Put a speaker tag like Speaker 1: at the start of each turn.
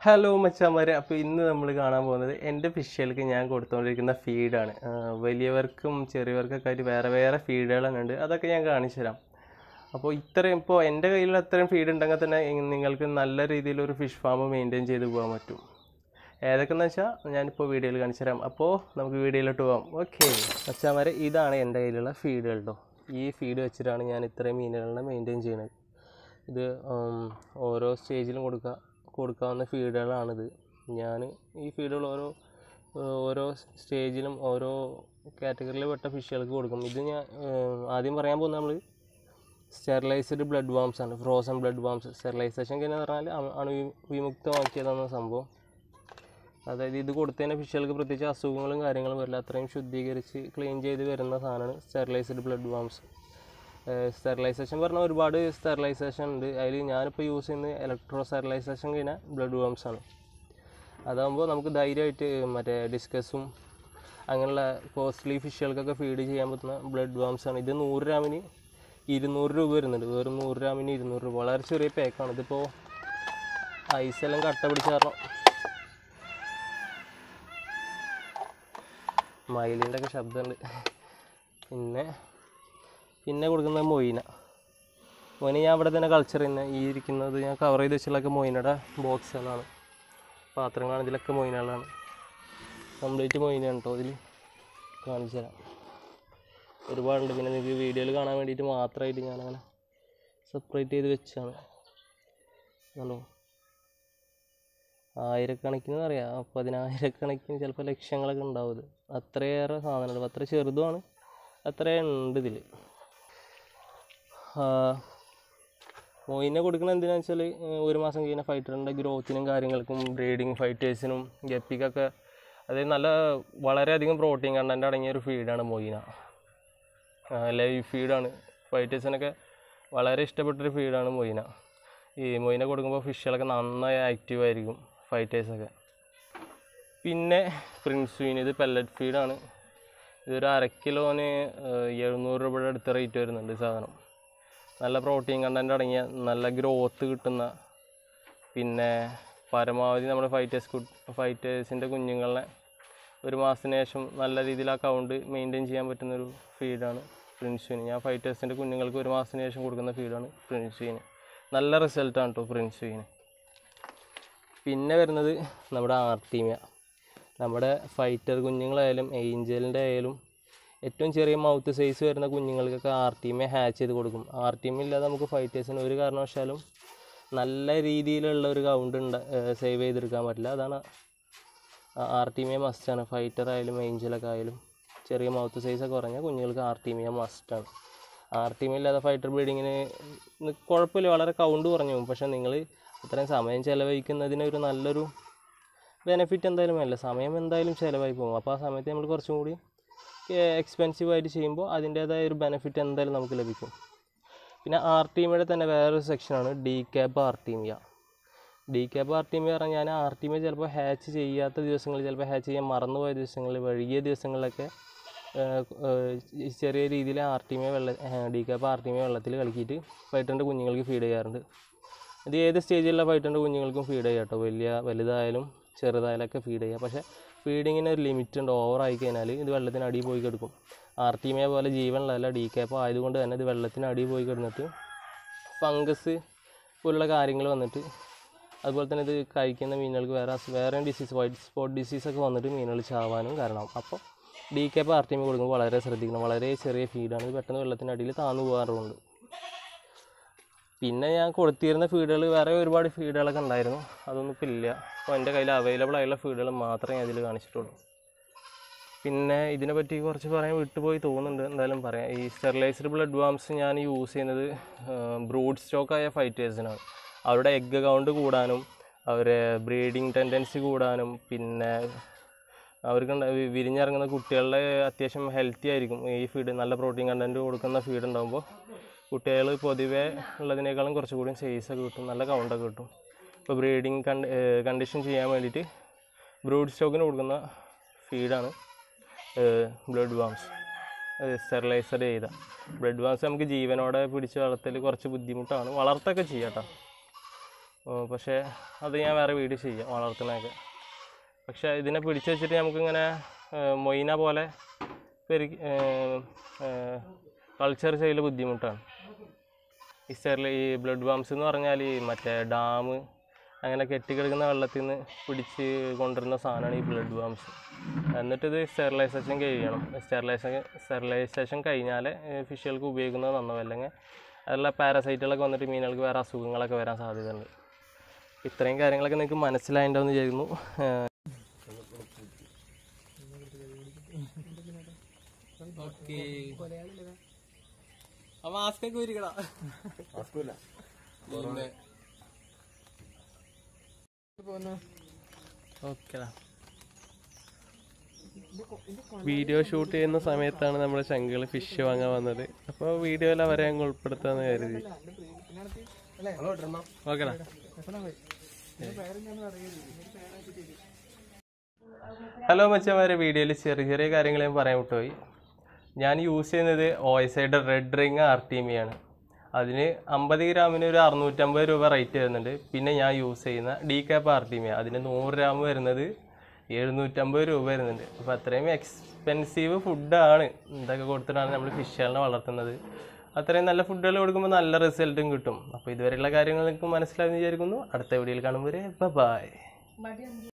Speaker 1: hello മച്ചാമാരെ അപ്പോൾ ഇന്ന് നമ്മൾ കാണാൻ പോകുന്നത് എൻ്റെ ഫിഷുകൾക്ക് ഞാൻ കൊടുത്തുകൊണ്ടിരിക്കുന്ന ഫീഡാണ് വലിയവർക്കും ചെറിയവർക്കൊക്കെ ആയിട്ട് വേറെ വേറെ ഫീഡുകളാണ് ഉണ്ട് അതൊക്കെ ഞാൻ കാണിച്ചു തരാം അപ്പോൾ ഇത്രയും ഇപ്പോൾ എൻ്റെ കയ്യിൽ അത്രയും ഫീഡ് ഉണ്ടെങ്കിൽ തന്നെ ഇ- നിങ്ങൾക്ക് നല്ല രീതിയിലൊരു ഫിഷ് ഫാം മെയിൻറ്റെയിൻ ചെയ്ത് പോകാൻ പറ്റും ഏതൊക്കെയെന്ന് വെച്ചാൽ ഞാനിപ്പോൾ വീഡിയോയിൽ കാണിച്ചു തരാം അപ്പോൾ നമുക്ക് വീഡിയോയിലോട്ട് പോകാം ഓക്കെ മച്ചാമാരെ ഇതാണ് എൻ്റെ കയ്യിലുള്ള ഫീഡുകൾ കേട്ടോ ഈ ഫീഡ് വെച്ചിട്ടാണ് ഞാൻ ഇത്രയും മീനുകളെ മെയിൻറ്റെയിൻ ചെയ്യുന്നത് ഇത് ഉം, ഓരോ സ്റ്റേജിലും കൊടുക്കുക കൊടുക്കാവുന്ന ഫീഡുകളാണിത് ഞാൻ ഈ ഫീഡുകൾ ഓരോ ഏഹ്, ഓരോ സ്റ്റേജിലും ഓരോ കാറ്റഗറിയിൽ പെട്ട ഫിഷുകൾക്ക് കൊടുക്കും ഇത് ഞാൻ ഏഹ്, ആദ്യം പറയാൻ പോകുന്നത് നമ്മൾ സ്റ്റെറിലൈസ്ഡ് ബ്ലഡ് വാംസ് ആണ് ഫ്രോസൺ ബ്ലഡ് വാംസ് സ്റ്റെറിലൈസേഷൻ കഴിഞ്ഞാൽ പറഞ്ഞാൽ അണു- അണുവിമുക്തമാക്കിയതാണ് സംഭവം അതായത് ഇത് കൊടുത്തതിന് ഫിഷുകൾക്ക് പ്രത്യേകിച്ച് അസുഖങ്ങളും കാര്യങ്ങളും വരില്ല അത്രയും ശുദ്ധീകരിച്ച് ക്ലീൻ ചെയ്ത് വരുന്ന സാധനമാണ് സ്റ്റെറിലൈസ്ഡ് ബ്ലഡ് വാംസ് സ്റ്റെറിലൈസേഷൻ പറഞ്ഞാൽ ഒരുപാട് സ്റ്റെറിലൈസേഷൻ ഉണ്ട് അതിൽ ഞാനിപ്പോൾ യൂസ് ചെയ്യുന്നത് ഇലക്ട്രോ സ്റ്റെറിലൈസേഷൻ കഴിഞ്ഞ ബ്ലഡ് വാംസ് ആണ് അതാകുമ്പോൾ നമുക്ക് ധൈര്യമായിട്ട് മറ്റേ ഡിസ്കസും അങ്ങനെയുള്ള കോസ്റ്റ്ലി ഫിഷുകൾക്കൊക്കെ ഫീഡ് ചെയ്യാൻ പറ്റുന്ന ബ്ലഡ് വാംസ് ആണ് ഇത് നൂറ് ഗ്രാമിന് ഇരുന്നൂറ് രൂപ വരുന്നുണ്ട് വെറും നൂറ് ഗ്രാമിന് ഇരുന്നൂറ് രൂപ വളരെ ചെറിയ പാക്കാണ് ഇതിപ്പോൾ ഐസെല്ലാം കട്ട പിടിച്ച കാരണം മയിലിൻ്റെ ഒക്കെ ശബ്ദമുണ്ട് പിന്നെ പിന്നെ കൊടുക്കുന്നത് മൊയിന മൊയിന ഞാൻ ഇവിടെ തന്നെ കൾച്ചർ തന്നെ ഈ ഇരിക്കുന്നത് ഞാൻ കവർ ചെയ്ത് വെച്ചുള്ളൊക്കെ മൊയിനയുടെ ബോക്സുകളാണ് പാത്രങ്ങളാണ് ഇതിലൊക്കെ മൊയിനകളാണ് കംപ്ലീറ്റ് മൊയിനാണ് കേട്ടോ ഇതിൽ കാണിച്ചു തരാം ഒരുപാടുണ്ട് പിന്നെ നിങ്ങൾക്ക് വീഡിയോയിൽ കാണാൻ വേണ്ടിയിട്ട് മാത്രമായിട്ട് ഞാനങ്ങനെ സെപ്പറേറ്റ് ചെയ്ത് വെച്ചാണ് കണ്ടോ ആയിരക്കണക്കിന് അറിയാം പതിനായിരക്കണക്കിന് ചിലപ്പോൾ ലക്ഷങ്ങളൊക്കെ ഉണ്ടാവും ഇത് അത്രയേറെ സാധനങ്ങൾ അത്ര ചെറുതുമാണ് അത്രയും ഉണ്ട് ഇതിൽ മൊയിനെ കൊടുക്കുന്നത് എന്തിനാന്ന് വെച്ചാൽ ഒരു മാസം കഴിഞ്ഞ ഫൈറ്ററിൻ്റെ ഗ്രോത്തിനും കാര്യങ്ങൾക്കും ബ്രീഡിങ് ഫൈറ്റേഴ്സിനും ഗപ്പിക്കൊക്കെ അതായത് നല്ല വളരെയധികം പ്രോട്ടീൻ കണ്ടൻറ്റ് അടങ്ങിയ ഒരു ഫീഡാണ് മൊയിന ലൈവ് ഫീഡാണ് ഫൈറ്റേഴ്സിനൊക്കെ വളരെ ഇഷ്ടപ്പെട്ടൊരു ഫീഡാണ് മൊയിന ഈ മൊയിന കൊടുക്കുമ്പോൾ ഫിഷുകളൊക്കെ നന്നായി ആക്റ്റീവ് ആയിരിക്കും ഫൈറ്റേഴ്സൊക്കെ പിന്നെ പ്രിൻസ് വീൻ ഇത് പെല്ലറ്റ് ഫീഡാണ് ഇതൊരു അര കിലോന് ഏഹ്, എഴുന്നൂറ് രൂപയുടെ അടുത്ത റേറ്റ് വരുന്നുണ്ട് ഈ സാധനം നല്ല പ്രോട്ടീൻ കണ്ടൻറ്റ് അടങ്ങിയ നല്ല ഗ്രോത്ത് കിട്ടുന്ന പിന്നെ പരമാവധി നമ്മുടെ ഫൈറ്റേഴ്സ് ഫൈറ്റേഴ്സിൻ്റെ കുഞ്ഞുങ്ങളെ ഒരു മാസത്തിന് ശേഷം നല്ല രീതിയിൽ ആ കൗണ്ട് മെയിൻറ്റെയിൻ ചെയ്യാൻ പറ്റുന്നൊരു ഫീഡാണ് പ്രിൻസ്വീന് ഞാൻ ഫൈറ്റേഴ്സിൻ്റെ കുഞ്ഞുങ്ങൾക്ക് ഒരു മാസത്തിന് ശേഷം കൊടുക്കുന്ന ഫീഡാണ് പ്രിൻസ്വീന് നല്ല റിസൾട്ടാണ് കേട്ടോ പ്രിൻസ്വീന് പിന്നെ വരുന്നത് നമ്മുടെ ആർട്ടീമിയ നമ്മുടെ ഫൈറ്റർ കുഞ്ഞുങ്ങളായാലും ഏഞ്ചലിൻ്റെ ആയാലും ഏറ്റവും ചെറിയ മൗത്ത് സൈസ് വരുന്ന കുഞ്ഞുങ്ങൾക്കൊക്കെ ആർട്ടീമിയ ഹാച്ച് ചെയ്ത് കൊടുക്കും ആർട്ടീമിയ ഇല്ലാതെ നമുക്ക് ഫൈറ്റേഴ്സിന് ഒരു കാരണവശാലും നല്ല രീതിയിലുള്ള ഒരു കൗണ്ട് ഉണ്ട് സേവ് ചെയ്തെടുക്കാൻ പറ്റില്ല അതാണ് ആർട്ടീമിയ മസ്റ്റാണ് ഫൈറ്റർ ആയാലും ഏഞ്ചലൊക്കെ ആയാലും ചെറിയ മൗത്ത് സൈസ് കുറഞ്ഞ കുഞ്ഞുങ്ങൾക്ക് ആർട്ടീമിയ മസ്റ്റാണ് ആർട്ടീമിയ ഇല്ലാതെ ഫൈറ്റർ ബ്രീഡിങ്ങിന് കുഴപ്പമില്ല വളരെ കൗണ്ട് കുറഞ്ഞു പോകും പക്ഷേ നിങ്ങൾ ഇത്രയും സമയം ചിലവഴിക്കുന്നതിന് ഒരു നല്ലൊരു ബെനിഫിറ്റ് എന്തായാലും അല്ല സമയം എന്തായാലും ചിലവായി പോകും അപ്പോൾ ആ സമയത്ത് നമ്മൾ കുറച്ചും കൂടി എക്സ്പെൻസീവ് ആയിട്ട് ചെയ്യുമ്പോൾ അതിൻ്റേതായ ഒരു ബെനിഫിറ്റ് എന്തായാലും നമുക്ക് ലഭിക്കും പിന്നെ ആർട്ടീമിയുടെ തന്നെ വേറൊരു സെക്ഷനാണ് decap artemia decap artemia പറഞ്ഞാൽ ഞാൻ ആർട്ടീമിയ ചിലപ്പോൾ ഹാച്ച് ചെയ്യാത്ത ദിവസങ്ങളിൽ ചിലപ്പോൾ ഹാച്ച് ചെയ്യാൻ മറന്നുപോയ ദിവസങ്ങളിൽ വൈകിയ ദിവസങ്ങളിലൊക്കെ ഏഹ്, ഏഹ്, ഈ ചെറിയ രീതിയിൽ ആർട്ടീമിയ വെള്ള ഡി ക്യാബ് ആർട്ടീമിയ വെള്ളത്തിൽ കലക്കിയിട്ട് ഫൈറ്ററിൻ്റെ കുഞ്ഞുങ്ങൾക്ക് ഫീഡ് ചെയ്യാറുണ്ട് ഇത് ഏത് സ്റ്റേജിലുള്ള ഫൈറ്ററിൻ്റെ കുഞ്ഞുങ്ങൾക്കും ഫീഡ് ചെയ്യാം കേട്ടോ വലിയ വലുതായാലും ചെറുതായാലൊക്കെ ഫീഡ് ചെയ്യാം പക്ഷേ ഫീഡിങ്ങിന് ഒരു ലിമിറ്റ് ഉണ്ട് ഓവറായി കഴിഞ്ഞാൽ ഇത് വെള്ളത്തിന് അടിയിൽ പോയി കിടക്കും ആർട്ടിമിയ പോലെ ജീവനുള്ളതല്ല ഡി ക്യാപ്പ് ആയതുകൊണ്ട് തന്നെ ഇത് വെള്ളത്തിന് അടിയിൽ പോയി കിടന്നിട്ട് ഫംഗസ് പോലുള്ള കാര്യങ്ങൾ വന്നിട്ട് അതുപോലെ തന്നെ ഇത് കഴിക്കുന്ന മീനുകൾക്ക് വേറെ അസു- വേറെ ഡിസീസ് വൈറ്റ് സ്പോട്ട് ഡിസീസൊക്കെ വന്നിട്ട് മീനുകൾ ചാവാനും കാരണമാവും അപ്പോൾ ഡി ക്യാപ്പ് ആർട്ടിമി കൊടുക്കുമ്പോൾ വളരെ ശ്രദ്ധിക്കണം വളരെ ചെറിയ ഫീഡാണ് ഇത് പെട്ടെന്ന് വെള്ളത്തിനടിയിൽ താന്നു പോകാറുണ്ട് പിന്നെ ഞാൻ കൊടുത്തിരുന്ന ഫീഡുകൾ വേറെ ഒരുപാട് ഫീഡുകളൊക്കെ ഉണ്ടായിരുന്നു അതൊന്നും ഇപ്പോൾ ഇല്ല അപ്പോൾ എൻ്റെ കയ്യിൽ അവൈലബിൾ ആയുള്ള ഫീഡുകൾ മാത്രമേ ഞാൻ ഇതിൽ കാണിച്ചിട്ടുള്ളൂ പിന്നെ ഇതിനെ പറ്റി കുറച്ച് പറയാൻ വിട്ടുപോയി തോന്നുന്നുണ്ട് എന്തായാലും പറയാം ഈ സ്റ്റെറിലൈസ്ഡ് ബ്ലഡ് വാംസ് ഞാൻ യൂസ് ചെയ്യുന്നത് ബ്രൂഡ് സ്റ്റോക്കായ ഫൈറ്റേഴ്സിനാണ് അവരുടെ എഗ് കൗണ്ട് കൂടാനും അവരെ ബ്രീഡിങ് ടെൻഡൻസി കൂടാനും പിന്നെ അവർക്ക് ഉണ്ട- വി- വിരിഞ്ഞിറങ്ങുന്ന കുട്ടികളുടെ അത്യാവശ്യം ഹെൽത്തി ആയിരിക്കും ഈ ഫീഡ് നല്ല പ്രോട്ടീൻ കണ്ടൻറ്റ് കൊടുക്കുന്ന ഫീഡ് ഉണ്ടാകുമ്പോൾ കുട്ടികൾ പൊതുവേ ഉള്ളതിനേക്കാളും കുറച്ചുകൂടി സൈസ് ഒക്കെ കിട്ടും നല്ല കൗണ്ടൊക്കെ കിട്ടും ഇപ്പോൾ ബ്രീഡിങ് കണ്ട് കണ്ടീഷൻ ചെയ്യാൻ വേണ്ടിയിട്ട് ബ്രൂഡ് സ്റ്റോക്കിന് കൊടുക്കുന്ന ഫീഡാണ് ബ്ലഡ് വാംസ് സ്റ്റെറിലൈസർ ചെയ്ത ബ്ലഡ് വാംസ് നമുക്ക് ജീവനോടെ പിടിച്ച് വളർത്തൽ കുറച്ച് ബുദ്ധിമുട്ടാണ് വളർത്തൊക്കെ ചെയ്യാം കേട്ടോ ഏർ പക്ഷേ അത് ഞാൻ വേറെ വീഡിയോ ചെയ്യാം വളർത്തുന്നതൊക്കെ പക്ഷേ ഇതിനെ പിടിച്ച് വെച്ചിട്ട് നമുക്കിങ്ങനെ ഏർ മൊയ്ന പോലെ പെരുകി കൾച്ചർ ചെയ്യൽ ബുദ്ധിമുട്ടാണ് ഈ സ്റ്റെറിൽ ഈ ബ്ലഡ് ബാംസ് എന്ന് പറഞ്ഞാൽ ഈ മറ്റേ ഡാം അങ്ങനെ കെട്ടിക്കിടക്കുന്ന വെള്ളത്തിൽ നിന്ന് പിടിച്ച് കൊണ്ടുവരുന്ന സാധനമാണ് ഈ ബ്ലഡ് ബാംസ് എന്നിട്ട് ഇത് സ്റ്റെറിലൈസേഷൻ കഴിയണം സ്റ്റെറിലൈസേഷൻ സ്റ്റെറിലൈസേഷൻ കഴിഞ്ഞാൽ ഫിഷുകൾക്ക് ഉപയോഗിക്കുന്നത് നന്നാവും അല്ലെങ്കിൽ അതിലുള്ള പാരസൈറ്റുകളൊക്കെ വന്നിട്ട് മീനുകൾക്ക് വേറെ അസുഖങ്ങളൊക്കെ വരാൻ സാധ്യതയുണ്ട് ഇത്രയും കാര്യങ്ങളൊക്കെ നിങ്ങൾക്ക് മനസ്സിലായിട്ടുണ്ടെന്ന് വിചാരിക്കുന്നു ഏർ
Speaker 2: ഓക്കെ ആ മാസ്ക് ഒക്കെ ഊരിക്കടാ പിന്നെ
Speaker 1: ഓക്കെടാ വീഡിയോ ഷൂട്ട് ചെയ്യുന്ന സമയത്താണ് നമ്മൾ ശങ്കൾ ഫിഷ് വാങ്ങാൻ വന്നത് അപ്പോൾ വീഡിയോയിൽ അവരെ അങ്ങ് ഉൾപ്പെടുത്താന്ന് കരുതി ഓക്കെടാ ഹലോ മച്ചന്മാരെ വീഡിയോയിൽ ചെറിയ ചെറിയ കാര്യങ്ങൾ ഞാൻ പറയാൻ വിട്ടുപോയി ഞാൻ യൂസ് ചെയ്യുന്നത് ഓയസൈഡ് റെഡ് റിങ് ആർട്ടീമിയാണ് അതിന് അമ്പത് ഗ്രാമിന് ഒരു അറുന്നൂറ്റമ്പത് രൂപ റേറ്റ് വരുന്നുണ്ട് പിന്നെ ഞാൻ യൂസ് ചെയ്യുന്ന ഡി കാപ്പ് ആർട്ടീമിയ അതിന് നൂറ് ഗ്രാം വരുന്നത് എഴുന്നൂറ്റമ്പത് രൂപ വരുന്നുണ്ട് അപ്പോൾ അത്രയും എക്സ്പെൻസീവ് ഫുഡാണ് ഇതൊക്കെ കൊടുത്തിട്ടാണ് നമ്മൾ ഫിഷുകളെ വളർത്തുന്നത് അത്രയും നല്ല ഫുഡുകൾ കൊടുക്കുമ്പോൾ നല്ല റിസൾട്ടും കിട്ടും അപ്പോൾ ഇതുവരെയുള്ള കാര്യങ്ങൾ നിങ്ങൾക്ക് മനസ്സിലായെന്ന് വിചാരിക്കുന്നു അടുത്ത വീഡിയോയിൽ കാണുമ്പോൾ ബൈ